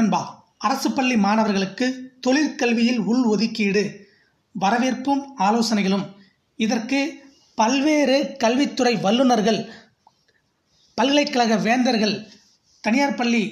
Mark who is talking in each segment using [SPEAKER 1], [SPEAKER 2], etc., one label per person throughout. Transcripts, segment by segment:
[SPEAKER 1] நண்பா அரசு பள்ளி மாணவர்களுக்கு தொழிற்கல்வியில் உள் ஒதுக்கீடு வரவேற்பும் ஆலோசனைகளும் இதற்கு பல்வேறு கல்வித்துறை வல்லுநர்கள் பல்கலைக்கழக வேந்தர்கள் தனியார் பள்ளி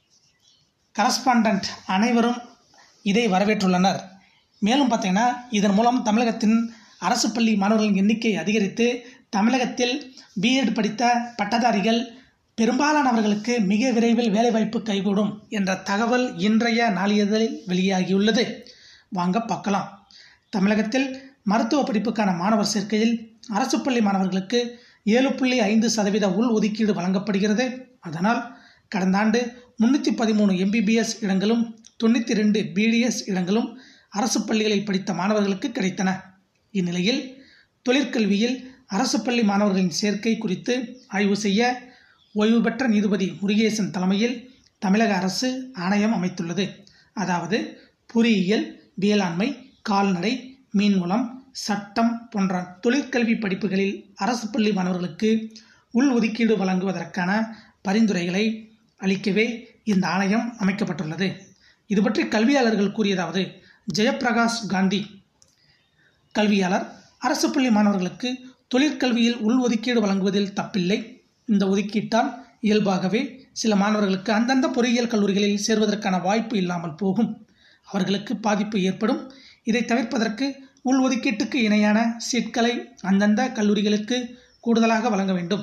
[SPEAKER 1] கரஸ்பாண்டன்ட் அனைவரும் இதை வரவேற்றுள்ளனர் மேலும் பார்த்தீங்கன்னா இதன் மூலம் தமிழகத்தின் அரசு பள்ளி மாணவர்களின் எண்ணிக்கை அதிகரித்து தமிழகத்தில் பிஎட் படித்த பட்டதாரிகள் பெரும்பாலானவர்களுக்கு மிக விரைவில் வேலைவாய்ப்பு கைகூடும் என்ற தகவல் இன்றைய நாளிதழில் வெளியாகியுள்ளது வாங்க பார்க்கலாம் தமிழகத்தில் மருத்துவ படிப்புக்கான மாணவர் சேர்க்கையில் அரசு பள்ளி மாணவர்களுக்கு ஏழு புள்ளி ஐந்து சதவீத உள் ஒதுக்கீடு வழங்கப்படுகிறது அதனால் கடந்த ஆண்டு முன்னூற்றி பதிமூணு எம்பிபிஎஸ் இடங்களும் தொண்ணூற்றி ரெண்டு பிடிஎஸ் இடங்களும் அரசு பள்ளிகளில் படித்த மாணவர்களுக்கு கிடைத்தன இந்நிலையில் தொழிற்கல்வியில் அரசு பள்ளி மாணவர்களின் சேர்க்கை குறித்து ஆய்வு செய்ய ஓய்வு பெற்ற நீதிபதி முருகேசன் தலைமையில் தமிழக அரசு ஆணையம் அமைத்துள்ளது அதாவது பொறியியல் வேளாண்மை கால்நடை மீன்வளம் சட்டம் போன்ற தொழிற்கல்வி படிப்புகளில் அரசு பள்ளி மாணவர்களுக்கு உள் ஒதுக்கீடு வழங்குவதற்கான பரிந்துரைகளை அளிக்கவே இந்த ஆணையம் அமைக்கப்பட்டுள்ளது இது பற்றி கல்வியாளர்கள் கூறியதாவது ஜெயப்பிரகாஷ் காந்தி கல்வியாளர் அரசு பள்ளி மாணவர்களுக்கு தொழிற்கல்வியில் உள் ஒதுக்கீடு வழங்குவதில் தப்பில்லை இந்த ஒதுக்கீட்டால் இயல்பாகவே சில மாணவர்களுக்கு அந்தந்த பொறியியல் கல்லூரிகளில் சேர்வதற்கான வாய்ப்பு இல்லாமல் போகும் அவர்களுக்கு பாதிப்பு ஏற்படும் இதை தவிர்ப்பதற்கு உள் ஒதுக்கீட்டுக்கு இணையான சீட்களை அந்தந்த கல்லூரிகளுக்கு கூடுதலாக வழங்க வேண்டும்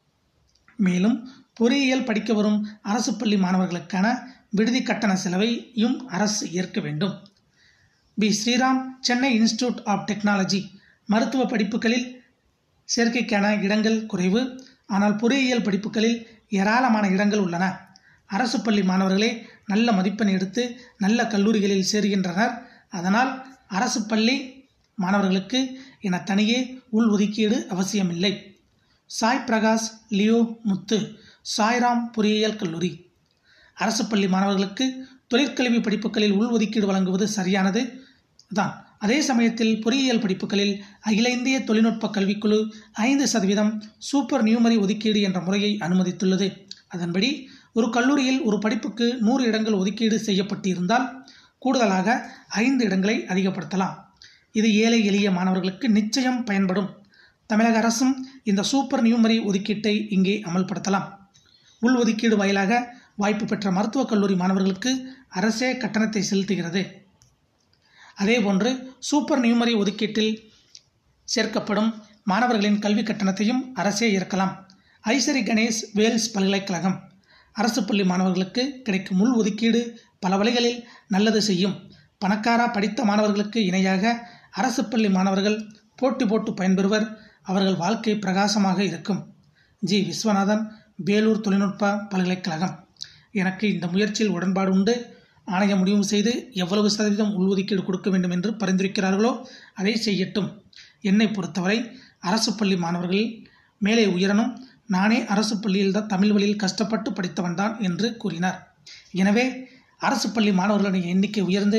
[SPEAKER 1] மேலும் பொறியியல் படிக்க வரும் அரசு பள்ளி மாணவர்களுக்கான விடுதி கட்டண செலவையும் அரசு ஏற்க வேண்டும் P Sriram Chennai institute of technology மருத்துவ படிப்புகளில் சேர்க்கைக்கான இடங்கள் குறைவு ஆனால் பொறியியல் படிப்புகளில் ஏராளமான இடங்கள் உள்ளன அரசு பள்ளி மாணவர்களே நல்ல மதிப்பெண் எடுத்து நல்ல கல்லூரிகளில் சேர்கின்றனர் அதனால் அரசு பள்ளி மாணவர்களுக்கு என தனியே உள் ஒதுக்கீடு அவசியமில்லை சாய் பிரகாஷ் லியோ முத்து சாய்ராம் பொறியியல் கல்லூரி அரசு பள்ளி மாணவர்களுக்கு தொழிற்கல்வி படிப்புகளில் உள் ஒதுக்கீடு வழங்குவது சரியானது தான் அதே சமயத்தில் பொறியியல் படிப்புகளில் அகில இந்திய தொழில்நுட்ப கல்விக்குழு ஐந்து சதவீதம் சூப்பர் நியூமரி ஒதுக்கீடு என்ற முறையை அனுமதித்துள்ளது அதன்படி ஒரு கல்லூரியில் ஒரு படிப்புக்கு நூறு இடங்கள் ஒதுக்கீடு செய்யப்பட்டிருந்தால் கூடுதலாக ஐந்து இடங்களை அதிகப்படுத்தலாம் இது ஏழை எளிய மாணவர்களுக்கு நிச்சயம் பயன்படும் தமிழக அரசும் இந்த சூப்பர் நியூமரி ஒதுக்கீட்டை இங்கே அமல்படுத்தலாம் உள் ஒதுக்கீடு வாயிலாக வாய்ப்பு பெற்ற மருத்துவக் கல்லூரி மாணவர்களுக்கு அரசே கட்டணத்தை செலுத்துகிறது அதேபோன்று சூப்பர் நியூமரி ஒதுக்கீட்டில் சேர்க்கப்படும் மாணவர்களின் கல்வி கட்டணத்தையும் அரசே ஏற்கலாம் ஐசரி கணேஷ் வேல்ஸ் பல்கலைக்கழகம் அரசு பள்ளி மாணவர்களுக்கு கிடைக்கும் உள் ஒதுக்கீடு பல வழிகளில் நல்லது செய்யும் பணக்காரா படித்த மாணவர்களுக்கு இணையாக அரசு பள்ளி மாணவர்கள் போட்டி போட்டு பயன்பெறுவர் அவர்கள் வாழ்க்கை பிரகாசமாக இருக்கும் ஜி விஸ்வநாதன் வேலூர் தொழில்நுட்ப பல்கலைக்கழகம் எனக்கு இந்த முயற்சியில் உடன்பாடு உண்டு ஆணையம் முடிவு செய்து எவ்வளவு சதவீதம் உள்ஒதுக்கீடு கொடுக்க வேண்டும் என்று பரிந்துரைக்கிறார்களோ அதை செய்யட்டும் என்னை பொறுத்தவரை அரசு பள்ளி மாணவர்கள் மேலே உயரணும் நானே அரசு பள்ளியில் தான் தமிழ் வழியில் கஷ்டப்பட்டு படித்தவன் தான் என்று கூறினார் எனவே அரசு பள்ளி மாணவர்களின் எண்ணிக்கை உயர்ந்து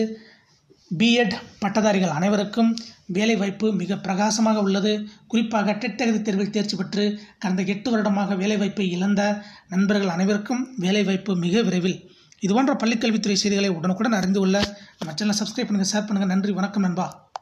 [SPEAKER 1] பிஎட் பட்டதாரிகள் அனைவருக்கும் வேலைவாய்ப்பு மிக பிரகாசமாக உள்ளது குறிப்பாக டெட் தகுதி தேர்வில் தேர்ச்சி பெற்று கடந்த எட்டு வருடமாக வேலைவாய்ப்பை இழந்த நண்பர்கள் அனைவருக்கும் வேலைவாய்ப்பு மிக விரைவில் இதுபோன்ற பள்ளிக்கல்வித்துறை செய்திகளை உடனுக்குடன் அறிந்து கொள்ள நம்ம சேனலை சப்ஸ்கிரைப் பண்ணுங்கள் ஷேர் பண்ணுங்கள் நன்றி வணக்கம் நண்பா